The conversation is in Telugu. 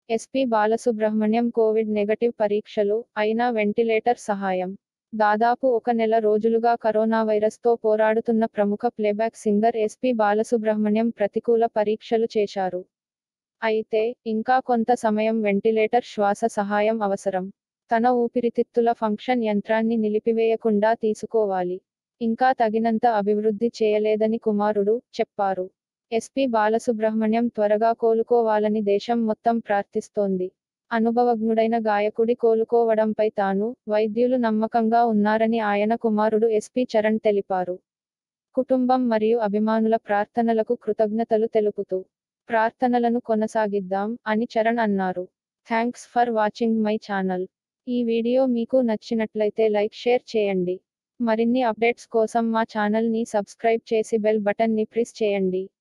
ఎస్పీ బాలసుబ్రహ్మణ్యం కోవిడ్ నెగటివ్ పరీక్షలు అయినా వెంటిలేటర్ సహాయం దాదాపు ఒక నెల రోజులుగా కరోనా వైరస్తో పోరాడుతున్న ప్రముఖ ప్లేబ్యాక్ సింగర్ ఎస్పీ బాలసుబ్రహ్మణ్యం ప్రతికూల పరీక్షలు చేశారు అయితే ఇంకా కొంత సమయం వెంటిలేటర్ శ్వాస సహాయం అవసరం తన ఊపిరితిత్తుల ఫంక్షన్ యంత్రాన్ని నిలిపివేయకుండా తీసుకోవాలి ఇంకా తగినంత అభివృద్ధి చేయలేదని కుమారుడు చెప్పారు ఎస్పీ బాలసుబ్రహ్మణ్యం త్వరగా కోలుకోవాలని దేశం మొత్తం ప్రార్థిస్తోంది అనుభవజ్ఞుడైన గాయకుడి కోలుకోవడంపై తాను వైద్యులు నమ్మకంగా ఉన్నారని ఆయన కుమారుడు ఎస్పీ చరణ్ తెలిపారు కుటుంబం మరియు అభిమానుల ప్రార్థనలకు కృతజ్ఞతలు తెలుపుతూ ప్రార్థనలను కొనసాగిద్దాం అని చరణ్ అన్నారు thanks for watching my channel ఈ వీడియో మీకు నచ్చినట్లయితే లైక్ షేర్ చేయండి మరిన్ని అప్డేట్స్ కోసం మా ఛానల్ ని సబ్స్క్రైబ్ చేసి బెల్ బటన్ ని ప్రెస్ చేయండి